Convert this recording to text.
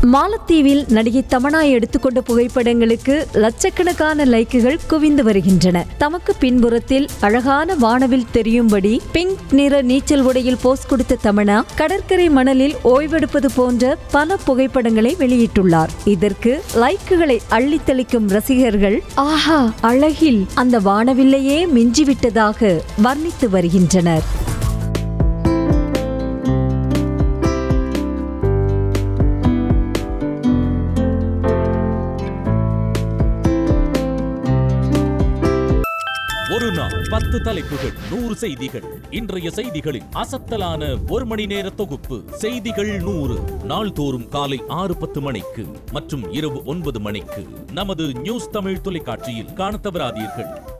மாலத்தீவில் நடிகை தமனா எடுத்துக்கொண்ட புகைப்படங்களுக்கு லட்சக்கணக்கான லைக்குகள் குவிந்து வருகின்றன தமக்கு பின்புறத்தில் அழகான வானவில் தெரியும்படி பிங்க் நிற நீச்சல் உடையில் போஸ் கொடுத்த தமனா கடற்கரை மணலில் ஓய்வெடுப்பது போன்ற பல புகைப்படங்களை வெளியிட்டுள்ளார் இதற்கு லைக்குகளை அள்ளித்தளிக்கும் ரசிகர்கள் ஆஹா அழகில் அந்த வானவில்லையே மிஞ்சிவிட்டதாக வர்ணித்து வருகின்றனர் ஒரு நாள் பத்து தலைப்புகள் நூறு செய்திகள் இன்றைய செய்திகளின் அசத்தலான ஒரு மணி நேர தொகுப்பு செய்திகள் நூறு நாள்தோறும் காலை ஆறு பத்து மணிக்கு மற்றும் இரவு ஒன்பது மணிக்கு நமது நியூஸ் தமிழ் தொலைக்காட்சியில் காணத் தவறாதீர்கள்